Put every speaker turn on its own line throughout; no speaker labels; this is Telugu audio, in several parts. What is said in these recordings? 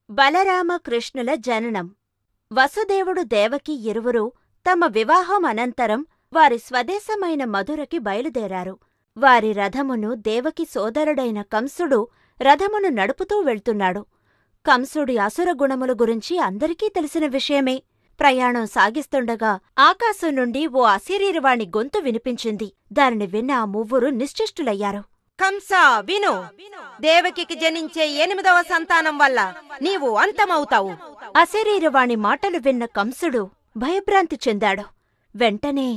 బలరామ కృష్ణుల జననం వసుదేవుడు దేవకి ఇరువురు తమ వివాహం అనంతరం వారి స్వదేశమైన మధురకి బయలుదేరారు వారి రథమును దేవకి సోదరుడైన కంసుడు రథమును నడుపుతూ వెళ్తున్నాడు కంసుడి అసుర గుణముల గురించి అందరికీ తెలిసిన విషయమే ప్రయాణం సాగిస్తుండగా ఆకాశం నుండి ఓ అశరీరవాణి గొంతు వినిపించింది దానిని విన్న ఆ మువ్వురు నిశ్చేష్టులయ్యారు
కంస విను దేవకికి జనించే ఎనిమిదవ సంతానం వల్ల నీవు అంతమవుతావు
అశరీరవాణి మాటలు విన్న కంసుడు భయభ్రాంతి చెందాడు వెంటనే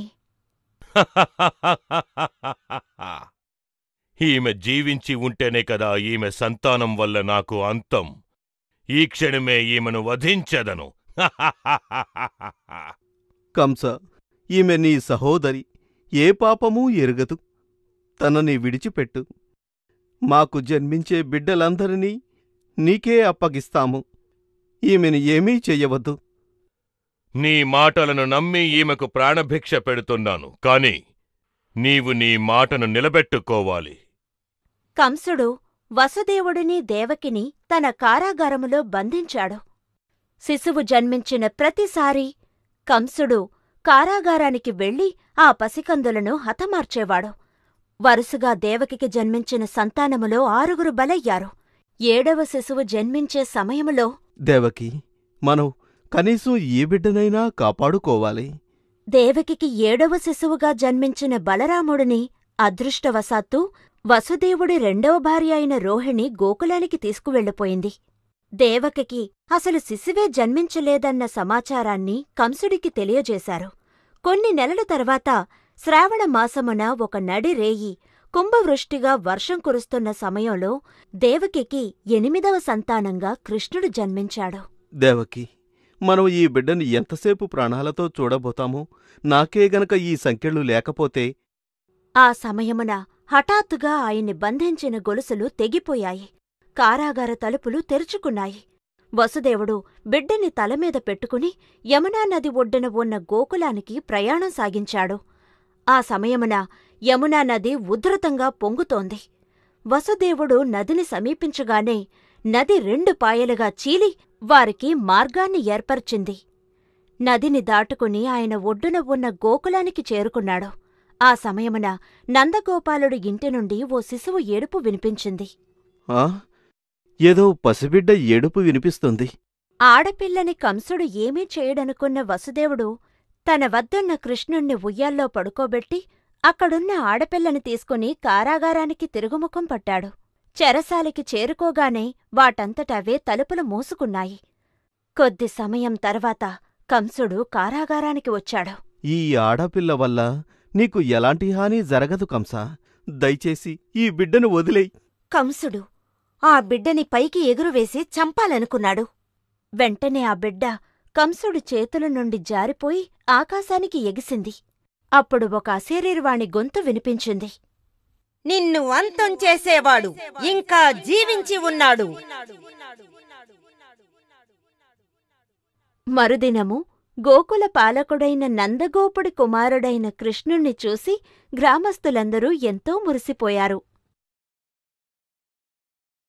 ఈమె జీవించి ఉంటేనే కదా ఈమె సంతానం వల్ల నాకు అంతం ఈ క్షణమే ఈమెను వధించెదను
కంస ఈమె నీ సహోదరి ఏ పాపమూ ఎరుగదు తనని విడిచిపెట్టు మాకు జన్మించే బిడ్డలందరినీ నీకే అప్పగిస్తాము ఈమెను ఏమీ చెయ్యవద్దు
నీ మాటలను నమ్మి ఈమెకు ప్రాణభిక్ష పెడుతున్నాను కాని నీవు నీ మాటను నిలబెట్టుకోవాలి
కంసుడు వసుదేవుడిని దేవకిని తన కారాగారములో బంధించాడు శిశువు జన్మించిన ప్రతిసారీ కంసుడు కారాగారానికి వెళ్లి ఆ పసికందులను హతమార్చేవాడు వరుసగా దేవకికి జన్మించిన సంతానములో ఆరుగురు బలయ్యారు ఏడవ శిశువు జన్మించే సమయములో
దేవకి మనం కనీసం ఈ బిడ్డనైనా కాపాడుకోవాలి
దేవకికి ఏడవ శిశువుగా జన్మించిన బలరాముడిని అదృష్టవశాత్తు వసుదేవుడి రెండవ భార్య అయిన రోహిణి గోకులానికి తీసుకువెళ్ళిపోయింది దేవకికి అసలు శిశువే జన్మించలేదన్న సమాచారాన్ని కంసుడికి తెలియజేశారు కొన్ని నెలల తర్వాత శ్రావణ మాసమున ఒక నడి రేయి కుంభవృష్టిగా వర్షం కురుస్తున్న సమయంలో దేవకికి ఎనిమిదవ సంతానంగా కృష్ణుడు జన్మించాడు
దేవకి మనం ఈ బిడ్డని ఎంతసేపు ప్రాణాలతో చూడబోతామో నాకే గనక ఈ సంఖ్యలు లేకపోతే
ఆ సమయమున హఠాత్తుగా ఆయన్ని బంధించిన గొలుసులు తెగిపోయాయి కారాగార తలుపులు తెరుచుకున్నాయి వసుదేవుడు బిడ్డని తలమీద పెట్టుకుని యమునా నది ఒడ్డున ఉన్న గోకులానికి ప్రయాణం సాగించాడు ఆ సమయమున యమునా నది ఉధృతంగా పొంగుతోంది వసుదేవుడు నదిని సమీపించగానే నది రెండు పాయలుగా చీలి వారికి మార్గాన్ని ఏర్పర్చింది నదిని దాటుకుని ఆయన ఒడ్డున ఉన్న గోకులానికి చేరుకున్నాడు ఆ సమయమున నందగోపాలుడి ఇంటి నుండి ఓ శిశువు ఏడుపు వినిపించింది
ఆ ఏదో పసిబిడ్డ ఏడుపు వినిపిస్తుంది
ఆడపిల్లని కంసుడు ఏమీ చేయడనుకున్న వసుదేవుడు తన వద్దున్న కృష్ణుణ్ణి ఉయ్యాల్లో పడుకోబెట్టి అక్కడున్న ఆడపిల్లని తీసుకుని కారాగారానికి తిరుగుముఖం పట్టాడు చెరసాలికి చేరుకోగానే వాటంతటవే తలుపులు మూసుకున్నాయి కొద్ది సమయం తర్వాత కంసుడు కారాగారానికి వచ్చాడు
ఈ ఆడపిల్ల వల్ల నీకు ఎలాంటి హాని జరగదు కంసా దయచేసి ఈ బిడ్డను వదిలేయ్
కంసుడు ఆ బిడ్డని పైకి ఎగురువేసి చంపాలనుకున్నాడు వెంటనే ఆ బిడ్డ కంసుడి చేతుల నుండి జారిపోయి ఆకాశానికి ఎగిసింది అప్పుడు ఒక అశరీరవాణి గొంతు వినిపించింది
నిన్ను అంతం చేసేవాడు ఇంకా జీవించి ఉన్నాడు
మరుదినము గోకుల పాలకుడైన నందగోపుడి కుమారుడైన కృష్ణుణ్ణి చూసి గ్రామస్తులందరూ ఎంతో మురిసిపోయారు